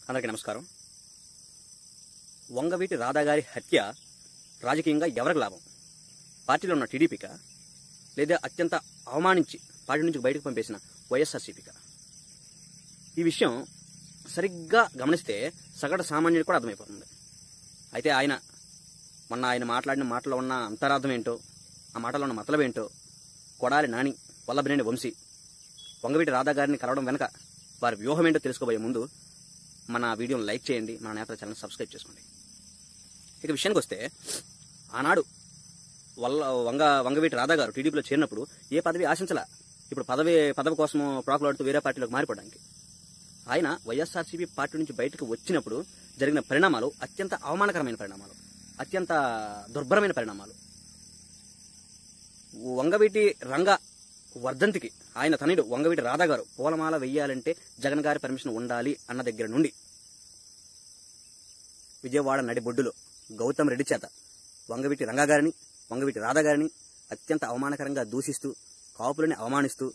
అందరికీ నమస్కారం వంగవీటి రాధాగారి హత్య రాజకీయంగా ఎవరికి లాభం పార్టీలో ఉన్న టీడీపీకా లేదా అత్యంత అవమానించి పార్టీ నుంచి బయటకు పంపేసిన వైఎస్ఆర్సీపీకా ఈ విషయం సరిగ్గా గమనిస్తే సగటు సామాన్యుడికి కూడా అర్థమైపోతుంది అయితే ఆయన మొన్న ఆయన మాట్లాడిన మాటలో ఉన్న అంతరార్థం ఏంటో ఆ మాటలో ఉన్న మతలం ఏంటో కొడాలి నాని వల్లభనేని వంశీ వంగవీటి రాధా గారిని కలవడం వెనక వారి వ్యూహం ఏంటో తెలుసుకోబోయే ముందు మన వీడియోని లైక్ చేయండి మన నేతల ఛానల్ సబ్స్క్రైబ్ చేసుకోండి ఇక విషయానికి వస్తే ఆనాడు వల్ల వంగ వంగవీటి రాధా గారు టీడీపీలో చేరినప్పుడు ఏ పదవి ఆశించలా ఇప్పుడు పదవి పదవి కోసం ప్రాకులాడుతూ వేరే పార్టీలోకి మారిపోవడానికి ఆయన వైఎస్ఆర్సీపీ పార్టీ నుంచి బయటకు వచ్చినప్పుడు జరిగిన పరిణామాలు అత్యంత అవమానకరమైన పరిణామాలు అత్యంత దుర్భరమైన పరిణామాలు వంగవీటి రంగ వర్ధంతికి ఆయన తనయుడు వంగవీటి రాధా గారు పూలమాల వెయ్యాలంటే జగన్ గారి పర్మిషన్ ఉండాలి అన్న దగ్గర నుండి విజయవాడ నడిబొడ్డులో గౌతమ్ రెడ్డి చేత వంగవీటి రంగా గారిని వంగవీటి రాధా గారిని అత్యంత అవమానకరంగా దూషిస్తూ కాపులని అవమానిస్తూ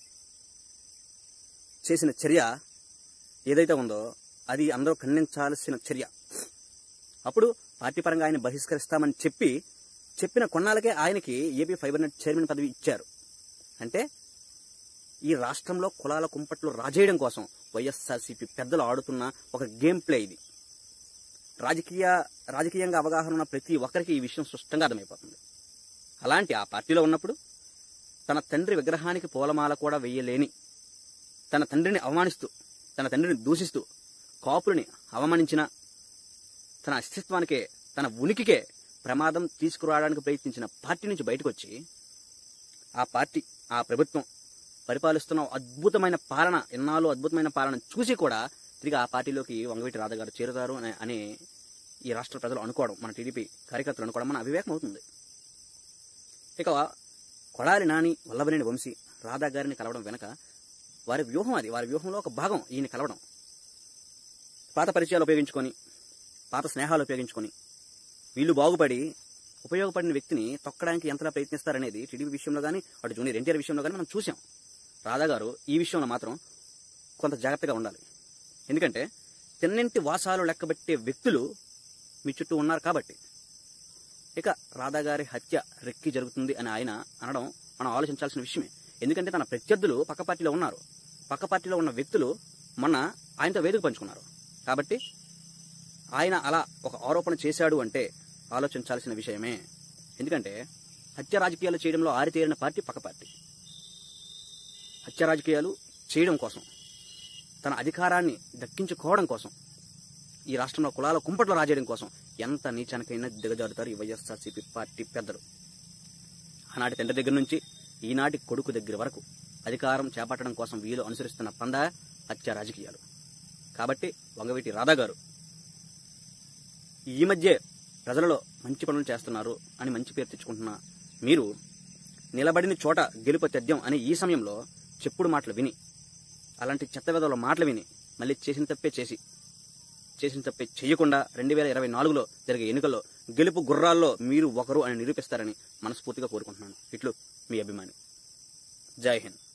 చేసిన చర్య ఏదైతే ఉందో అది అందరూ ఖండించాల్సిన చర్య అప్పుడు పార్టీ పరంగా ఆయన బహిష్కరిస్తామని చెప్పి చెప్పిన కొన్నాళ్ళకే ఆయనకి ఏపీ ఫైబర్ నెట్ చైర్మన్ పదవి ఇచ్చారు అంటే ఈ రాష్ట్రంలో కులాల కుంపట్లు రాజేయడం కోసం వైఎస్ఆర్సీపీ పెద్దలు ఆడుతున్న ఒక గేమ్ ప్లే ఇది రాజకీయ రాజకీయంగా అవగాహన ఉన్న ప్రతి ఒక్కరికి ఈ విషయం స్పష్టంగా అర్థమైపోతుంది అలాంటి ఆ పార్టీలో ఉన్నప్పుడు తన తండ్రి విగ్రహానికి పూలమాల కూడా వెయ్యలేని తన తండ్రిని అవమానిస్తూ తన తండ్రిని దూషిస్తూ కాపులని అవమానించిన తన అస్తిత్వానికే తన ఉనికికే ప్రమాదం తీసుకురావడానికి ప్రయత్నించిన పార్టీ నుంచి బయటకు వచ్చి ఆ పార్టీ ఆ ప్రభుత్వం పరిపాలిస్తున్న అద్భుతమైన పాలన ఎన్నాళ్ళు అద్భుతమైన పాలన చూసి కూడా తిరిగి ఆ పార్టీలోకి వంగవీటి రాధా గారు చేరుతారు అనే అని ఈ రాష్ట్ర ప్రజలు అనుకోవడం మన టీడీపీ కార్యకర్తలు అనుకోవడం మన అవివేకం అవుతుంది ఇక కొడాలి నాని వల్లభనేని వంశీ రాధా గారిని కలవడం వెనక వారి వ్యూహం అది వారి వ్యూహంలో ఒక భాగం ఈయన కలవడం పాత పరిచయాలు ఉపయోగించుకొని పాత స్నేహాలు ఉపయోగించుకొని వీళ్ళు బాగుపడి ఉపయోగపడిన వ్యక్తిని తొక్కడానికి ఎంతలా ప్రయత్నిస్తారనేది టీడీపీ విషయంలో కానీ అటు జూనియర్ ఎన్టీఆర్ విషయంలో కానీ మనం చూసాం రాధా గారు ఈ విషయంలో మాత్రం కొంత జాగ్రత్తగా ఉండాలి ఎందుకంటే తిన్నింటి వాసాలు లెక్కబెట్టే వ్యక్తులు మీ చుట్టూ ఉన్నారు కాబట్టి ఇక రాధా గారి హత్య రెక్కి జరుగుతుంది అని ఆయన అనడం మనం ఆలోచించాల్సిన విషయమే ఎందుకంటే తన ప్రత్యర్థులు పక్క పార్టీలో ఉన్నారు పక్క పార్టీలో ఉన్న వ్యక్తులు మొన్న ఆయనతో వేదిక పంచుకున్నారు కాబట్టి ఆయన అలా ఒక ఆరోపణ చేశాడు అంటే ఆలోచించాల్సిన విషయమే ఎందుకంటే హత్య రాజకీయాలు చేయడంలో ఆరితేరిన పార్టీ పక్క పార్టీ హత్య రాజకీయాలు చేయడం కోసం తన అధికారాన్ని దక్కించుకోవడం కోసం ఈ రాష్ట్రంలో కులాల కుంపట్లో రాజేయడం కోసం ఎంత నీచానికైనా దిగజారుతారు ఈ వైఎస్ఆర్సీపీ పార్టీ పెద్దలు ఆనాటి తండ్రి దగ్గర నుంచి ఈనాటి కొడుకు దగ్గర వరకు అధికారం చేపట్టడం కోసం వీళ్ళు అనుసరిస్తున్న పంద హత్య రాజకీయాలు కాబట్టి వంగవీటి రాధా గారు ఈ మధ్య ప్రజలలో మంచి పనులు చేస్తున్నారు అని మంచి పేరు తెచ్చుకుంటున్న మీరు నిలబడిన చోట గెలుపు తథ్యం అనే ఈ సమయంలో చెప్పుడు మాటలు విని అలాంటి చెత్త విధుల మాటలు విని మళ్ళీ చేసిన తప్పే చేసి చేసిన తప్పే చేయకుండా రెండు వేల ఇరవై నాలుగులో జరిగే ఎన్నికల్లో గెలుపు గుర్రాల్లో మీరు ఒకరు అని నిరూపిస్తారని మనస్ఫూర్తిగా కోరుకుంటున్నాను ఇట్లు మీ అభిమాని జై హింద్